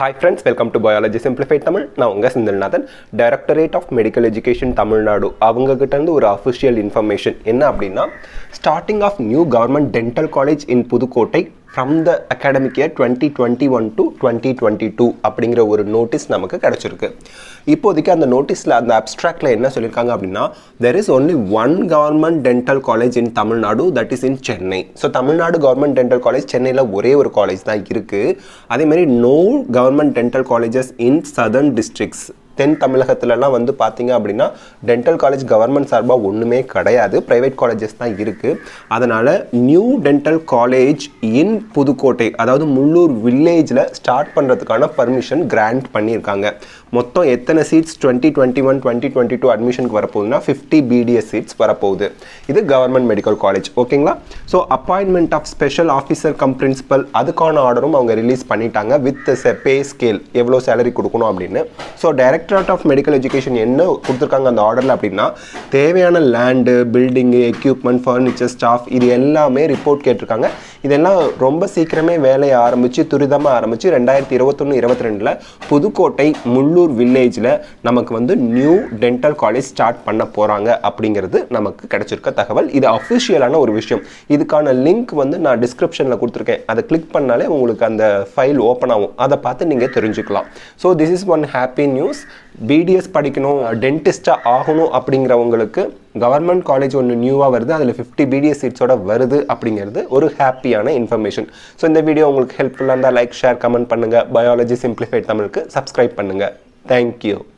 hi friends welcome to biology simplified Tamil நான் உங்கள் Senthilnathan directorate of medical education Tamil Nadu அவங்க கிட்ட இருந்து ஒரு அஃபிஷியல் இன்ஃபர்மேஷன் என்ன அப்படின்னா starting of new government dental college in Pudukkottai from the academic year twenty twenty one to twenty twenty two அப்படிங்கிற ஒரு நோட்டீஸ் நமக்கு கிடச்சிருக்கு இப்போதைக்கு அந்த நோட்டீஸில் அந்த அப்ட்ராக்டில் என்ன சொல்லியிருக்காங்க அப்படின்னா there is only one government dental college in Tamil Nadu that is in Chennai so Tamil Nadu government dental college சென்னையில் ஒரே ஒரு காலேஜ் தான் இருக்குது அதே மாதிரி no government dental colleges in southern districts தென் தமிழகத்துலலாம் வந்து பார்த்தீங்க அப்படின்னா டென்டல் காலேஜ் கவர்மெண்ட் சார்பாக ஒன்றுமே கிடையாது ப்ரைவேட் காலேஜஸ் தான் இருக்குது அதனால் new dental college in Pudukkottai அதாவது முள்ளூர் வில்லேஜில் ஸ்டார்ட் பண்ணுறதுக்கான பர்மிஷன் கிராண்ட் பண்ணியிருக்காங்க மொத்தம் எத்தனை seats twenty twenty one twenty twenty two அட்மிஷனுக்கு வரப்போகுதுன்னா ஃபிஃப்டி பிடிஎஸ் சீட்ஸ் வரப்போகுது இது கவர்மெண்ட் மெடிக்கல் காலேஜ் ஓகேங்களா so appointment of special officer cum principal அதுக்கான ஆர்டரும் அவங்க ரிலீஸ் பண்ணிட்டாங்க வித் பே ஸ்கேல் எவ்வளோ சேலரி கொடுக்கணும் அப்படின்னு so directorate of medical education என்ன கொடுத்துருக்காங்க அந்த ஆர்டரில் அப்படின்னா தேவையான land building equipment furniture staff இது எல்லாமே ரிப்போர்ட் கேட்டிருக்காங்க இதெல்லாம் ரொம்ப சீக்கிரமே வேலையை ஆரம்பித்து துரிதமாக ஆரம்பித்து ரெண்டாயிரத்தி இருபத்தொன்று இருபத்தி ரெண்டில் புதுக்கோட்டை முள்ளூர் வில்லேஜில் நமக்கு வந்து நியூ டென்டல் காலேஜ் ஸ்டார்ட் பண்ண போகிறாங்க அப்படிங்கிறது நமக்கு கிடைச்சிருக்க தகவல் இது அஃபிஷியலான ஒரு விஷயம் இதுக்கான லிங்க் வந்து நான் டிஸ்கிரிப்ஷனில் கொடுத்துருக்கேன் அதை கிளிக் பண்ணாலே உங்களுக்கு அந்த ஃபைல் ஓப்பன் ஆகும் அதை பார்த்து நீங்கள் தெரிஞ்சுக்கலாம் so this is one happy news BDS படிக்கணும் டென்டிஸ்டாக ஆகணும் அப்படிங்கிறவங்களுக்கு கவர்மெண்ட் காலேஜ் ஒன்று நியூவாக வருது அதில் ஃபிஃப்டி பிடிஎஸ் சீட்ஸோட வருது அப்படிங்கிறது ஒரு ஹாப்பியான இன்ஃபர்மேஷன் ஸோ இந்த வீடியோ உங்களுக்கு ஹெல்ப்ஃபுல்லாக இருந்தால் லைக் ஷேர் கமெண்ட் பண்ணுங்கள் பயாலஜி சிம்பிளிஃபைட் தமிழுக்கு சப்ஸ்கிரைப் பண்ணுங்கள் தேங்க்யூ